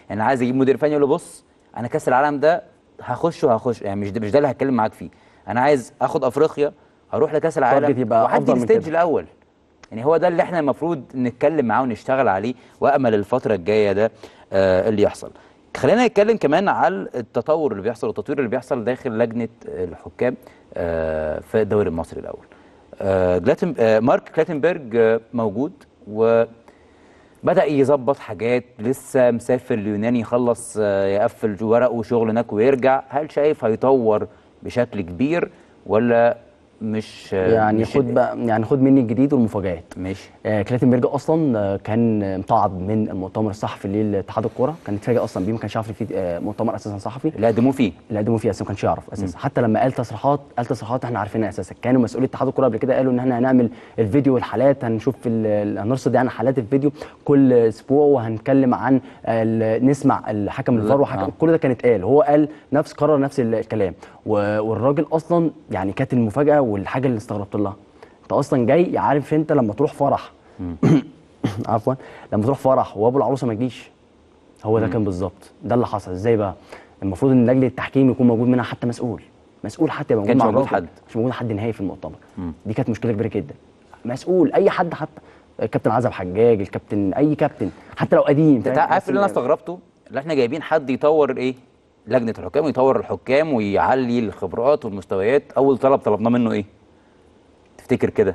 يعني عايز اجيب مدير فني يقول له بص انا كاس العالم ده هخش وهخش يعني مش ده مش ده اللي هتكلم معاك فيه انا عايز اخد افريقيا هروح لكاس العالم يبقى وأعدي أفضل من الستيج كده. الاول يعني هو ده اللي احنا المفروض نتكلم معاه ونشتغل عليه وامل الفتره الجايه ده آه اللي يحصل خلينا نتكلم كمان على التطور اللي بيحصل والتطوير اللي بيحصل داخل لجنه الحكام آه في الدوري المصري الاول آه جلاتن آه مارك كلاتنبرج آه موجود و بدأ يظبط حاجات لسه مسافر اليونان يخلص آه، يقفل ورقه وشغل هناك ويرجع هل شايف هيطور بشكل كبير ولا مش آه، يعني مش خد بقى يعني خد مني الجديد والمفاجآت ماشي آه كلاتنبرج اصلا آه، كان مطعد من المؤتمر الصحفي لاتحاد الكوره كان اتفاجئ اصلا بيه ما كانش عارف إن في آه، مؤتمر اساسا صحفي اللي قدموه فيه اللي قدموا فيه اساسا ما كانش يعرف اساسا حتى لما قال تصريحات قال تصريحات احنا عارفينها اساسا كانوا مسؤولي اتحاد الكوره قبل كده قالوا ان احنا هنعمل الفيديو والحالات هنشوف ال- ال- هنرصد يعني حالات الفيديو كل اسبوع وهنتكلم عن ال- نسمع الحكم الفار وحكم آه. كل ده كان اتقال هو قال نفس قرر نفس الكلام و- والراجل اصلا يعني كانت المفاجاه والحاجه اللي استغربت لها انت اصلا جاي عارف انت لما تروح فرح عفوا لما تروح فرح وابو العروسه ما يجيش هو ده كان بالظبط ده اللي حصل ازاي بقى المفروض ان لجنه التحكيم يكون موجود منها حتى مسؤول مسؤول حتى يبقى كانش مع موجود الراجل. حد. مش موجود حد نهائي في المؤتمر دي كانت مشكله كبيره جدا مسؤول اي حد حتى الكابتن عزب حجاج الكابتن اي كابتن حتى لو قديم انت فاهم؟ عارف بس اللي انا ال- استغربته اللي احنا جايبين حد يطور ايه لجنه الحكام ويطور الحكام ويعلي الخبرات والمستويات اول طلب طلبناه منه ايه تفتكر كده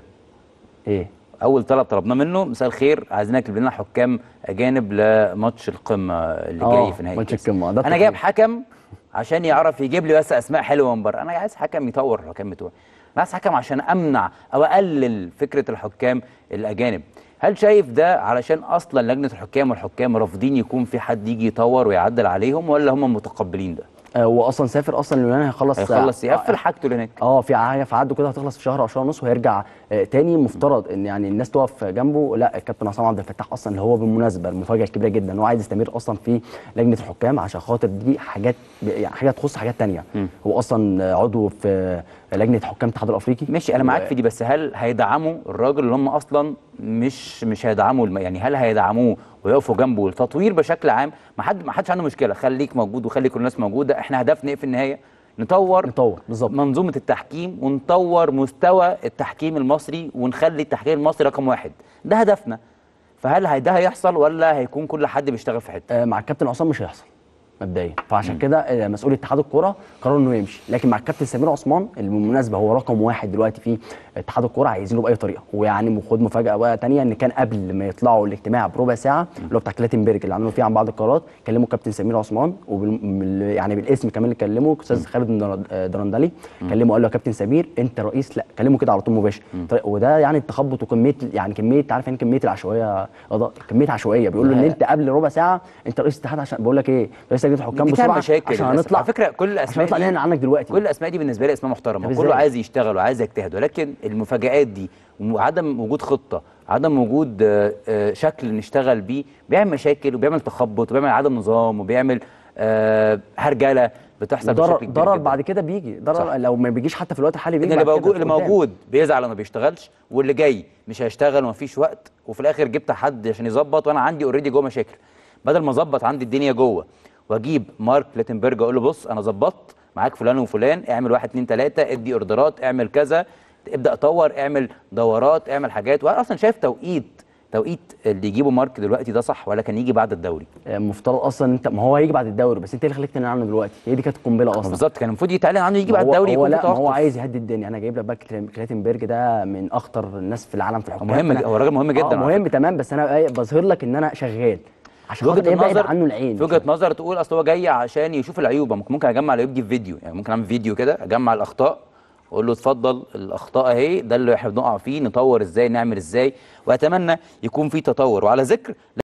ايه اول طلب طلبناه منه مساء الخير عايزينك تجيب لنا حكام اجانب لماتش القمه اللي آه، جاي في نهائي ماتش الكاس. القمة، ده انا جايب التقييم. حكم عشان يعرف يجيب لي بس اسماء حلوه من بره انا عايز حكم يطور الحكام بتوعي انا عايز حكم عشان امنع او اقلل فكره الحكام الاجانب هل شايف ده علشان اصلا لجنه الحكام والحكام رافضين يكون في حد يجي يطور ويعدل عليهم ولا هم متقبلين ده آه، هو اصلا سافر اصلا اليونان هيخلص هيخلص آه، يقفل حاجته اللي هناك اه في حاجه في عقده كده هتخلص في شهر او شهر ونص وهيرجع آه تاني المفترض ان يعني الناس تقف جنبه لا الكابتن عصام عبد الفتاح اصلا اللي هو بالمناسبه المفاجاه الكبيره جدا ان هو عايز يستمر اصلا في لجنه الحكام عشان خاطر دي حاجات يعني حاجه تخص حاجات تانية هو اصلا آه، عضو في لجنه حكام الاتحاد الافريقي ماشي انا معاك و- في دي بس هل هيدعموا الراجل اللي هم اصلا مش مش هيدعموا الم... يعني هل هيدعموه ويقفوا جنبه التطوير بشكل عام ما حد ما حدش عنده مشكله خليك موجود وخلي كل الناس موجوده احنا هدفنا ايه في النهايه نطور نطور بالظبط منظومه التحكيم ونطور مستوى التحكيم المصري ونخلي التحكيم المصري رقم واحد ده هدفنا فهل هي- ده هيحصل ولا هيكون كل حد بيشتغل في حته آه، مع الكابتن عصام مش هيحصل مبدئيا فعشان كده آه، مسؤول اتحاد الكوره قرر انه يمشي لكن مع الكابتن سمير عثمان اللي بالمناسبه هو رقم واحد دلوقتي في اتحاد الكوره عايزينه باي طريقه ويعني خد مفاجاه بقى تانية ان كان قبل ما يطلعوا الاجتماع بربع ساعه اللي هو بتاع كلاتنبرج اللي عملوا فيه عن بعض القرارات كلموا الكابتن سمير عثمان وبال يعني بالاسم كمان اللي كلمه استاذ خالد در- آه، درندلي كلمه قال له يا كابتن سمير انت رئيس لا كلمه كده على طول مباشر طيب، وده يعني التخبط وكميه يعني كميه عارف يعني كميه العشوائيه قضاء كميه عشوائيه بيقول له ان لا. انت قبل ربع ساعه انت رئيس اتحاد عشان بقول لك ايه رئيس لجنه الحكام دي تعمل بسرعه مشاكل عشان للأسف. هنطلع على فكره كل عشان الاسماء نطلع دي- نعلن عنك دلوقتي كل الاسماء دي بالنسبه لي اسماء محترمه طب وكله إزاي؟ عايز يشتغل وعايز يجتهد ولكن المفاجآت دي وعدم وجود خطه عدم وجود آه، آه، شكل نشتغل بيه بيعمل مشاكل وبيعمل تخبط وبيعمل عدم نظام وبيعمل آه، هرجله بتحصل ضرر بشكل كبير ضرر جداً. بعد كده بيجي ضرر صح. لو ما بيجيش حتى في الوقت الحالي بيجي ان اللي بعد كده موجود اللي قدام. موجود بيزعل وما بيشتغلش واللي جاي مش هيشتغل ومفيش وقت وفي الاخر جبت حد عشان يظبط وانا عندي اوريدي جوه مشاكل بدل ما اظبط عندي الدنيا جوه واجيب مارك لاتنبرج اقول له بص انا ظبطت معاك فلان وفلان اعمل واحد اتنين تلاته ادي اوردرات اعمل كذا ابدا طور اعمل دورات اعمل حاجات وانا اصلا شايف توقيت توقيت اللي يجيبه مارك دلوقتي ده صح ولا كان يجي بعد الدوري مفترض اصلا انت ما هو هيجي بعد الدوري بس انت اللي خليك تنقل عنه دلوقتي هي دي كانت القنبله اصلا بالظبط كان المفروض يتعلن عنه يجي ما بعد هو- الدوري هو يكون في لا ما هو توقف عايز يهدي الدنيا انا جايب لك بقى كلاتن- كلاتنبرج ده من اخطر الناس في العالم في الحكام مهم فأنا- هو راجل مهم جدا آه على مهم تمام بس انا إيه بظهر لك ان انا شغال عشان خاطر وجهه يبعد النظر عنه العين في وجهه نظر تقول اصل هو جاي عشان يشوف العيوب ممكن ممكن اجمع العيوب دي في فيديو يعني ممكن اعمل فيديو كده اجمع الاخطاء واقول له اتفضل الاخطاء اهي ده اللي احنا بنقع فيه نطور ازاي نعمل ازاي واتمنى يكون في تطور وعلى ذكر